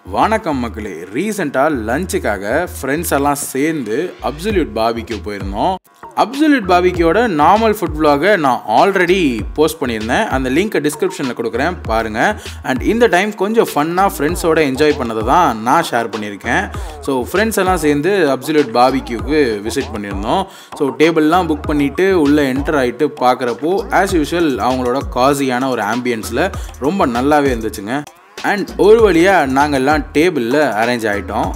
வணக்கம் மக்களே ரீசெண்டாக லஞ்சுக்காக ஃப்ரெண்ட்ஸ் எல்லாம் சேர்ந்து அப்சல்யூட் பாபிக்கு போயிருந்தோம் அப்சல்யூட் பாபிக்கியோட நார்மல் ஃபுட் vlog-அ நான் ஆல்ரெடி போஸ்ட் பண்ணியிருந்தேன் அந்த லிங்க்கை டிஸ்கிரிப்ஷனில் கொடுக்குறேன் பாருங்கள் அண்ட் இந்த டைம் கொஞ்சம் ஃபன்னாக ஃப்ரெண்ட்ஸோட என்ஜாய் பண்ணதை தான் நான் ஷேர் பண்ணியிருக்கேன் ஸோ ஃப்ரெண்ட்ஸ் எல்லாம் சேர்ந்து அப்சல்யூட் பாபிக்யூக்கு விசிட் பண்ணியிருந்தோம் ஸோ டேபிள்லாம் புக் பண்ணிவிட்டு உள்ளே என்டர் ஆகிட்டு பார்க்குறப்போ ஆஸ் யூஷுவல் அவங்களோட காசியான ஒரு ஆம்பியன்ஸில் ரொம்ப நல்லாவே இருந்துச்சுங்க அண்ட் ஒரு வழியாக நாங்கள்லாம் டேபிளில் அரேஞ்ச் ஆகிட்டோம்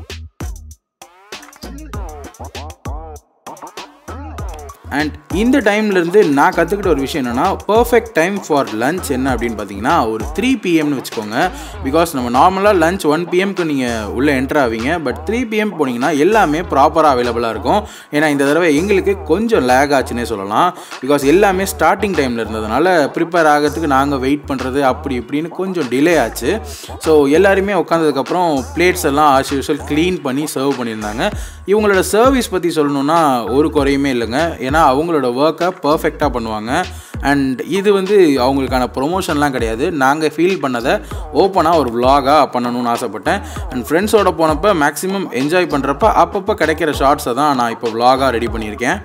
அண்ட் இந்த டைம்லேருந்து நான் கற்றுக்கிட்ட ஒரு விஷயம் என்னென்னா பர்ஃபெக்ட் டைம் ஃபார் லஞ்ச் என்ன அப்படின்னு பார்த்தீங்கன்னா ஒரு த்ரீ பிஎம்னு வச்சுக்கோங்க பிகாஸ் நம்ம நார்மலாக லஞ்ச் ஒன் பிஎம்க்கு நீங்கள் உள்ளே என்டர் ஆவீங்க பட் த்ரீ பிஎம் போனீங்கன்னா எல்லாமே ப்ராப்பராக அவைலபிளாக இருக்கும் ஏன்னா இந்த தடவை எங்களுக்கு கொஞ்சம் லேக் ஆச்சுன்னே சொல்லலாம் பிகாஸ் எல்லாமே ஸ்டார்டிங் டைமில் இருந்ததுனால ப்ரிப்பேர் ஆகிறதுக்கு நாங்கள் வெயிட் பண்ணுறது அப்படி இப்படின்னு கொஞ்சம் டிலே ஆச்சு ஸோ எல்லாருமே உட்காந்ததுக்கப்புறம் பிளேட்ஸ் எல்லாம் ஆஸ் யூஷுவல் க்ளீன் பண்ணி சர்வ் பண்ணியிருந்தாங்க இவங்களோட சர்வீஸ் பற்றி சொல்லணுன்னா ஒரு குறையுமே இல்லைங்க ஏன்னா அவங்களோட ஒர்க்கை பர்ஃபெக்டாக பண்ணுவாங்க அண்ட் இது வந்து அவங்களுக்கான ப்ரொமோஷன்லாம் கிடையாது நாங்கள் ஃபீல் பண்ணதை ஓப்பனாக ஒரு vlog-ஆ பண்ணணும்னு ஆசைப்பட்டேன் அண்ட் ஃப்ரெண்ட்ஸோட போனப்போ மேக்ஸிமம் என்ஜாய் பண்ணுறப்ப அப்பப்போ கிடைக்கிற ஷார்ட்ஸை தான் நான் இப்போ vlog-ஆ ரெடி பண்ணியிருக்கேன்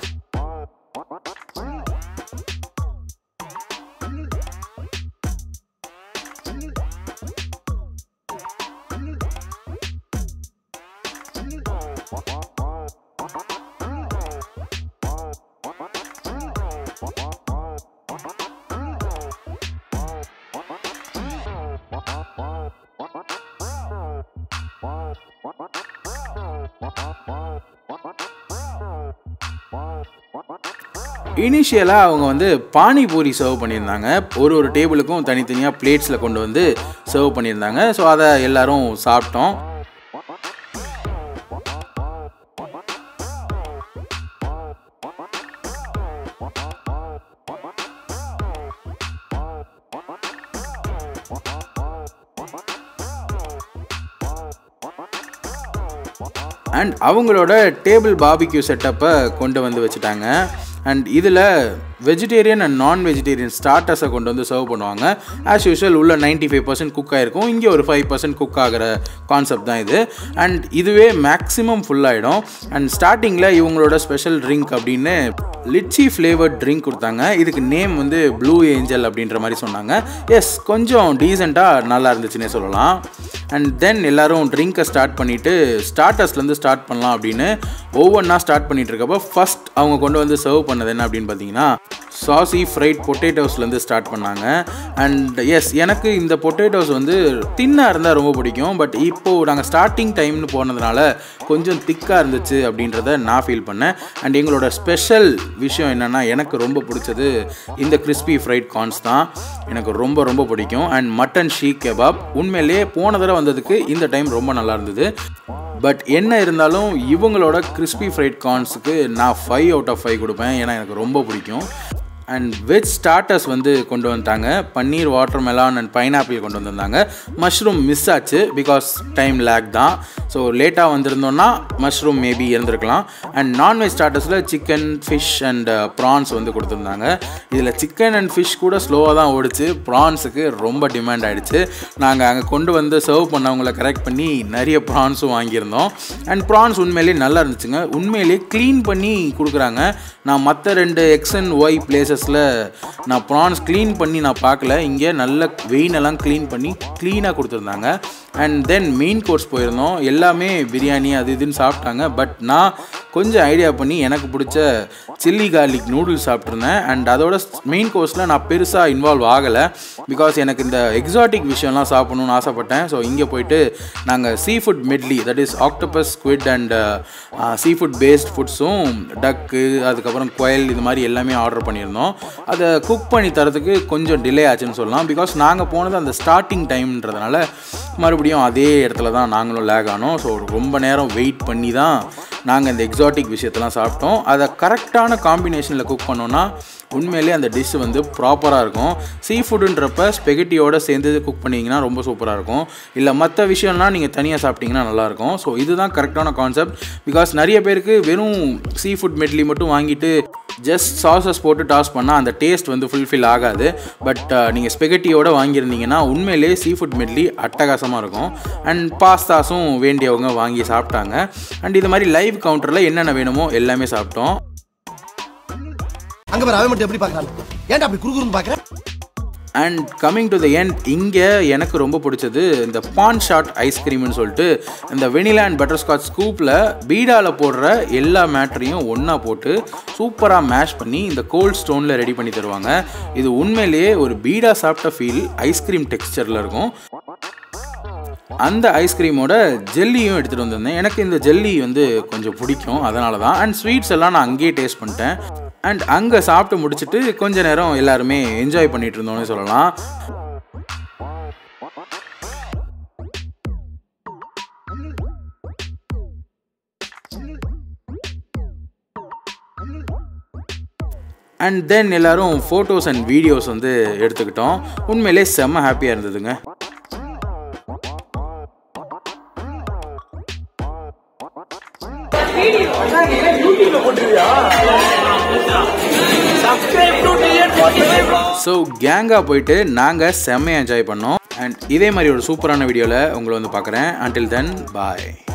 இனிஷியலாக அவங்க வந்து பானிபூரி சர்வ் பண்ணியிருந்தாங்க ஒரு ஒரு டேபிளுக்கும் தனித்தனியாக பிளேட்ஸில் கொண்டு வந்து சர்வ் பண்ணியிருந்தாங்க ஸோ அதை எல்லாரும் சாப்பிட்டோம் அண்ட் அவங்களோட டேபிள் பாபிக்யூ செட்டப்பை கொண்டு வந்து வச்சுட்டாங்க அண்ட் இதில் வெஜிடேரியன் அண்ட் நான் வெஜிடேரியன் ஸ்டார்டர்ஸை கொண்டு வந்து சர்வ் பண்ணுவாங்க ஆஸ் யூஷுவல் உள்ள நைன்ட்டி ஃபைவ் பர்சன்ட் குக் ஆகிருக்கும் இங்கே ஒரு ஃபைவ் பர்சன்ட் குக் ஆகிற கான்செப்ட் தான் இது அண்ட் இதுவே மேக்ஸிமம் ஃபுல் ஆகிடும் அண்ட் ஸ்டார்டிங்கில் இவங்களோட ஸ்பெஷல் ட்ரிங்க் அப்படின்னு லிச்சி ஃப்ளேவர்ட் ட்ரிங்க் கொடுத்தாங்க இதுக்கு நேம் வந்து ப்ளூ ஏஞ்சல் அப்படின்ற மாதிரி சொன்னாங்க எஸ் கொஞ்சம் டீசெண்டாக நல்லா இருந்துச்சுன்னே சொல்லலாம் அண்ட் தென் எல்லாரும் ட்ரிங்கை ஸ்டார்ட் பண்ணிவிட்டு ஸ்டார்டர்ஸ்லேருந்து ஸ்டார்ட் பண்ணலாம் அப்படின்னு ஒவ்வொன்றா ஸ்டார்ட் பண்ணிட்டு இருக்கப்போ ஃபஸ்ட் அவங்க கொண்டு வந்து சர்வ் பண்ணது என்ன அப்படின்னு பார்த்தீங்கன்னா சாசி ஃப்ரைட் பொட்டேட்டோஸ்லேருந்து ஸ்டார்ட் பண்ணாங்க அண்ட் எஸ் எனக்கு இந்த பொட்டேட்டோஸ் வந்து தின்னாக இருந்தால் ரொம்ப பிடிக்கும் பட் இப்போது நாங்கள் ஸ்டார்டிங் டைம்னு போனதுனால கொஞ்சம் திக்காக இருந்துச்சு அப்படின்றத நான் ஃபீல் பண்ணேன் அண்ட் எங்களோட ஸ்பெஷல் விஷயம் என்னென்னா எனக்கு ரொம்ப பிடிச்சது இந்த கிறிஸ்பி ஃப்ரைட் கார்ன்ஸ் தான் எனக்கு ரொம்ப ரொம்ப பிடிக்கும் அண்ட் மட்டன் ஷீக் கெபாப் உண்மையிலேயே போன தடவை வந்ததுக்கு இந்த டைம் ரொம்ப நல்லா இருந்தது பட் என்ன இருந்தாலும் இவங்களோட கிறிஸ்பி ஃப்ரைட் கார்ன்ஸுக்கு நான் ஃபைவ் அவுட் ஆஃப் ஃபைவ் கொடுப்பேன் ஏன்னா எனக்கு ரொம்ப பிடிக்கும் அண்ட் வெஜ் ஸ்டார்டர்ஸ் வந்து கொண்டு வந்துட்டாங்க paneer watermelon and pineapple கொண்டு வந்திருந்தாங்க மஷ்ரூம் மிஸ் ஆச்சு பிகாஸ் டைம் லேக் தான் ஸோ லேட்டாக வந்திருந்தோன்னா மஷ்ரூம் மேபி இருந்திருக்கலாம் அண்ட் நான்வெஜ் ஸ்டார்டர்ஸில் சிக்கன் ஃபிஷ் அண்ட் ப்ரான்ஸ் வந்து கொடுத்துருந்தாங்க இதில் சிக்கன் அண்ட் ஃபிஷ் கூட ஸ்லோவாக தான் ஓடிச்சு ப்ரான்ஸுக்கு ரொம்ப டிமாண்ட் ஆகிடுச்சு நாங்கள் அங்கே கொண்டு வந்து சர்வ் பண்ணவங்களை கரெக்ட் பண்ணி நிறைய ப்ரான்ஸும் வாங்கியிருந்தோம் அண்ட் ப்ரான்ஸ் உண்மையிலேயே நல்லா இருந்துச்சுங்க உண்மையிலேயே க்ளீன் பண்ணி கொடுக்குறாங்க நான் மற்ற ரெண்டு எக்ஸ் அண்ட் ஒய் பிளேசஸில் நான் ப்ரான்ஸ் க்ளீன் பண்ணி நான் பார்க்கல இங்கே நல்ல வெயினெல்லாம் க்ளீன் பண்ணி க்ளீனாக கொடுத்துருந்தாங்க அண்ட் தென் மெயின் கோர்ஸ் போயிருந்தோம் எல்லாமே பிரியாணி அது இதுன்னு சாப்பிட்டாங்க பட் நான் கொஞ்சம் ஐடியா பண்ணி எனக்கு பிடிச்ச சில்லி கார்லிக் நூடுல்ஸ் சாப்பிட்ருந்தேன் அண்ட் அதோட மெயின் கோர்ஸில் நான் பெருசாக இன்வால்வ் ஆகலை பிகாஸ் எனக்கு இந்த எக்ஸாட்டிக் விஷயம்லாம் சாப்பிடணும்னு ஆசைப்பட்டேன் ஸோ இங்கே போயிட்டு நாங்கள் sea food medley that is octopus squid and sea food based ஃபுட்ஸும் டக்கு அதுக்கப்புறம் குயல் இது மாதிரி எல்லாமே ஆர்டர் பண்ணியிருந்தோம் அதை குக் பண்ணி தரதுக்கு கொஞ்சம் டிலே ஆச்சுன்னு சொல்லலாம் பிகாஸ் நாங்கள் போனது அந்த ஸ்டார்டிங் டைம்ன்றதுனால மறுபடியும் அதே இடத்துல தான் நாங்களும் லேக் ஆனோம் ஸோ ரொம்ப நேரம் வெயிட் பண்ணி தான் நாங்கள் இந்த எக்ஸாட்டிக் விஷயத்தெல்லாம் சாப்பிட்டோம் அதை கரெக்டான காம்பினேஷனில் குக் பண்ணோன்னா உண்மையிலே அந்த டிஷ் வந்து ப்ராப்பராக இருக்கும் சீ ஃபுட்டுன்றப்ப ஸ்பெகட்டியோட சேர்ந்து குக் பண்ணிங்கன்னா ரொம்ப சூப்பராக இருக்கும் இல்லை மற்ற விஷயம்லாம் நீங்கள் தனியாக சாப்பிட்டீங்கன்னா நல்லாயிருக்கும் ஸோ இதுதான் கரெக்டான கான்செப்ட் பிகாஸ் நிறைய பேருக்கு வெறும் சீ ஃபுட் மெட்லி மட்டும் வாங்கிட்டு ஜஸ்ட் சாசஸ் போட்டு டாஸ் பண்ணால் அந்த டேஸ்ட் வந்து ஃபுல்ஃபில் ஆகாது பட் நீங்கள் ஸ்பெகட்டியோட வாங்கியிருந்தீங்கன்னா உண்மையிலே சீ ஃபுட் மெட்லி அட்டகாசமாக இருக்கும் அண்ட் பாஸ்தாஸும் வேண்டியவங்க வாங்கி சாப்பிட்டாங்க அண்ட் இது மாதிரி லைவ் கவுண்டரில் என்னென்ன வேணுமோ எல்லாமே சாப்பிட்டோம் அங்க பாரு அவன் மட்டும் எப்படி பாக்குறான் ஏன்டா அப்படி குறுகுறுன்னு பாக்குற and coming to the end இங்கே எனக்கு ரொம்ப பிடிச்சது இந்த பான் ஷாட் ஐஸ்கிரீம்னு சொல்லிட்டு இந்த வெனிலா அண்ட் பட்டர்ஸ்காட்ச் ஸ்கூப்பில் பீடாவில் போடுற எல்லா மேட்டரையும் ஒன்றா போட்டு சூப்பராக மேஷ் பண்ணி இந்த கோல்ட் ஸ்டோனில் ரெடி பண்ணி தருவாங்க இது உண்மையிலேயே ஒரு பீடா சாப்பிட்ட ஃபீல் ஐஸ்கிரீம் டெக்ஸ்சரில் இருக்கும் அந்த ஐஸ்கிரீமோட ஜெல்லியும் எடுத்துகிட்டு வந்திருந்தேன் எனக்கு இந்த ஜெல்லி வந்து கொஞ்சம் பிடிக்கும் அதனால தான் அண்ட் ஸ்வீட்ஸ் எல்லாம் நான் அங்கேயே டேஸ்ட் பண்ணிட்டேன் அண்ட் அங்கே சாப்பிட்டு முடிச்சுட்டு கொஞ்ச நேரம் எல்லாருமே என்ஜாய் பண்ணிட்டு இருந்தோம்னு சொல்லலாம் அண்ட் தென் எல்லாரும் ஃபோட்டோஸ் அண்ட் வீடியோஸ் வந்து எடுத்துக்கிட்டோம் உண்மையிலே செம்ம ஹாப்பியாக இருந்ததுங்க ஸோ கேங்காக போயிட்டு நாங்கள் செம்மையாக என்ஜாய் பண்ணோம் அண்ட் இதே மாதிரி ஒரு சூப்பரான வீடியோவில் உங்களை வந்து பார்க்குறேன் அன்டில் தென் பாய்